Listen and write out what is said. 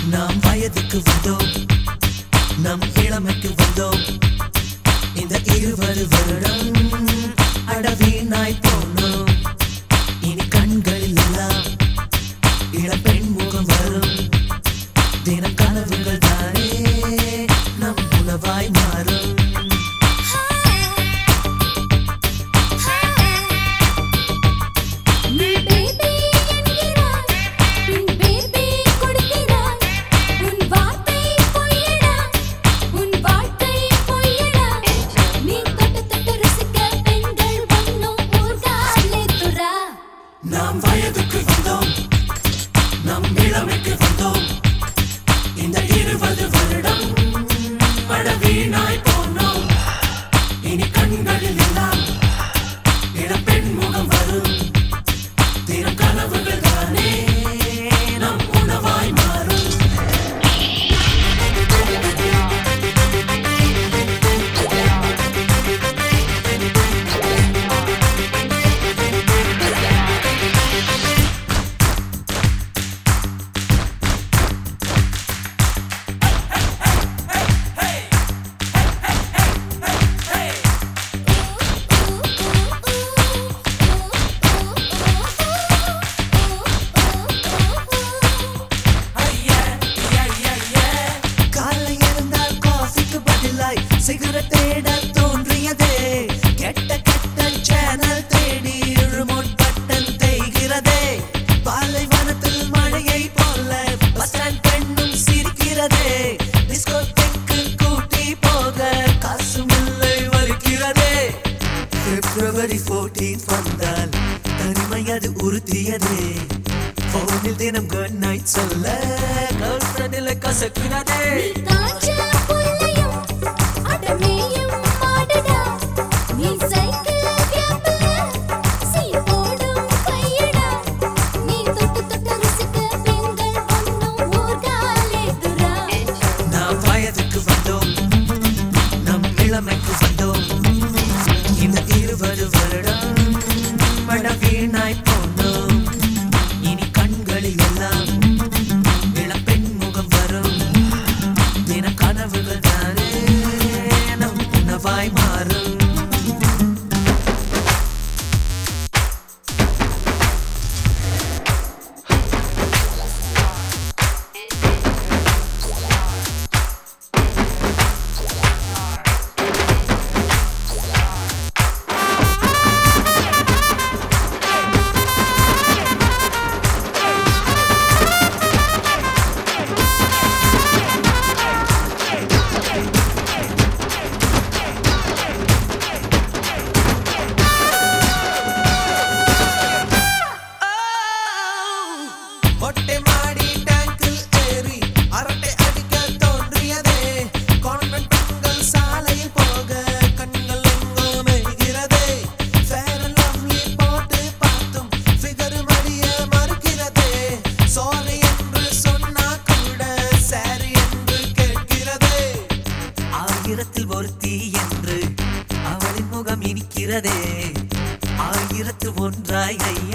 நாம் வயதுக்கு வந்தோம் நம் இளமைக்கு வந்தோம் இந்த இருபது வருடம் அடவீனாய் போனோம் இனி கண்களில் எல்லாம் இளம்பெண் முகம் வரும் தினம் கனவுகள் தானே நம் உணவாய் மாறும் நீ பேபி என்கிறாய் உன் பேபி கொடுக்கிறாய் உன் வார்த்தை பொய்யடா உன் வாழ்க்கை பொய்யடா நீ தொட்டு தொட்டு ரசிக்க பெண்கள் வண்ணம் ஊர்காலே துரா நாம் வயதுக்கு வந்தோம் நம் இளமைக்கு வந்தோம் இந்த இருபது வருடம் மழவீனாய் போனோம் இனி கண்களில் எல்லாம் இளப்பெண் முகம் வரும் தினம் கனவுகள் தானே நம் உணவாய் மாறும் காலை எழுந்தால் காஃபிக்கு பதிலாய் சிகரெட் தேட தோன்றியதே கெட்ட கெட்ட சேனல் தேடி ரிமோட் பட்டன் தேய்கிறதே பாலைவனத்தில் மழையை போல பஸ் ஸ்டாண்ட் பெண்ணும் சிரிக்கிறதே டிஸ்கோதேக்கு கூட்டி போக காசும் இல்லை வலிக்கிறதே பிப்ரவரி 14 வந்தால் தனிமை அது உறுத்தியதே போனில் தினம் குட் நைட் சொல்ல கேர்ள் ஃப்ரெண்டில் கசக்குனதே காஞ்ச புல்லையும் அடமேயும் மாடடா நீ சைக்கிள் கேப்ல சீ போடும் கையடா நீ தொட்டு தொட்டு ரசிக்க பெண்கள் வண்ணம் ஊர்காலே துரா நாம் வயதுக்கு வந்தோம் நம் இளமைக்கு வந்தோம் இந்த இருபது வருடம் மட வீணாய் போனோம் இனி கண்களில் எல்லாம் இளப்பெண் முகம் வரும் தின கனவுகள் தானே நம் உணவாய் மாறும் மொட்டை மாடி டேங்கில் ஏறி அரட்டை அடிக்க தோன்றியதே கான்வென்ட் பெண்கள் சாலையில் போக கண்கள் எங்கோ மெய்கிறதே ஃபேர் அண்ட் லவ்லி போட்டு பார்த்தும் ஃபிகர் மறிய மறுக்கிறதே சாரி என்று சொன்னா கூட சாரி என்று கேட்கிறதே ஆயிரத்தில் ஒருத்தி என்று அவளின் முகம் இனிக்கிறதே ஆயிரத்து ஒன்றாய் ஐ